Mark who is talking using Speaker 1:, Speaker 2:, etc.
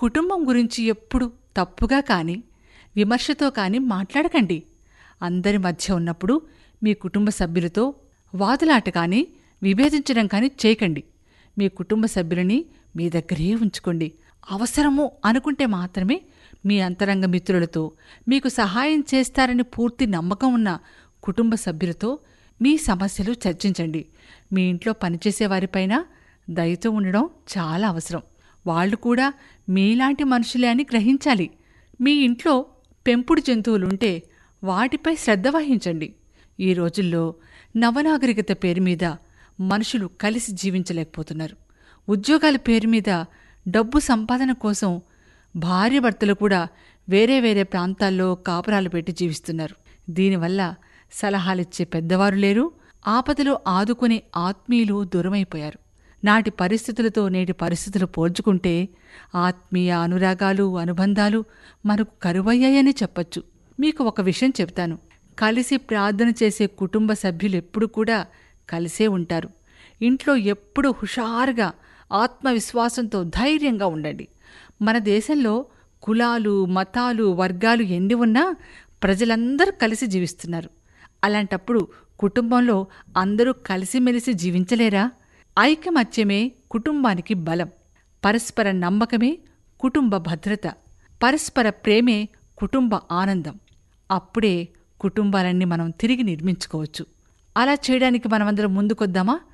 Speaker 1: కుటుంబం గురించి ఎప్పుడు తప్పుగా కానీ విమర్శతో కానీ మాట్లాడకండి అందరి మధ్య ఉన్నప్పుడు మీ కుటుంబ సభ్యులతో వాదులాట కానీ విభేదించడం కానీ చేయకండి మీ కుటుంబ సభ్యులని మీ దగ్గరే ఉంచుకోండి అవసరము అనుకుంటే మాత్రమే మీ అంతరంగ మిత్రులతో మీకు సహాయం చేస్తారని పూర్తి నమ్మకం ఉన్న కుటుంబ సభ్యులతో మీ సమస్యలు చర్చించండి మీ ఇంట్లో పనిచేసే వారిపైన దయతో ఉండడం చాలా అవసరం వాళ్ళు కూడా మీలాంటి మనుషులే అని గ్రహించాలి మీ ఇంట్లో పెంపుడు జంతువులుంటే వాటిపై శ్రద్ధ వహించండి ఈ రోజుల్లో నవనాగరికత పేరు మీద మనుషులు కలిసి జీవించలేకపోతున్నారు ఉద్యోగాల పేరు మీద డబ్బు సంపాదన కోసం భార్యభర్తలు కూడా వేరే వేరే ప్రాంతాల్లో కాపురాలు పెట్టి జీవిస్తున్నారు దీనివల్ల సలహాలిచ్చే పెద్దవారు లేరు ఆపదలో ఆదుకునే ఆత్మీయులు దూరమైపోయారు నాటి పరిస్థితులతో నేటి పరిస్థితులు పోల్చుకుంటే ఆత్మీయ అనురాగాలు అనుబంధాలు మనకు కరువయ్యాయని చెప్పొచ్చు మీకు ఒక విషయం చెప్తాను కలిసి ప్రార్థన చేసే కుటుంబ సభ్యులు ఎప్పుడు కూడా కలిసే ఉంటారు ఇంట్లో ఎప్పుడు హుషారుగా ఆత్మవిశ్వాసంతో ధైర్యంగా ఉండండి మన దేశంలో కులాలు మతాలు వర్గాలు ఎన్ని ఉన్నా ప్రజలందరూ కలిసి జీవిస్తున్నారు అలాంటప్పుడు కుటుంబంలో అందరూ కలిసిమెలిసి జీవించలేరా ఐకమత్యమే కుటుంబానికి బలం పరస్పర నమ్మకమే కుటుంబ భద్రత పరస్పర ప్రేమే కుటుంబ ఆనందం అప్పుడే కుటుంబాలన్నీ మనం తిరిగి నిర్మించుకోవచ్చు అలా చేయడానికి మనమందరం ముందుకొద్దామా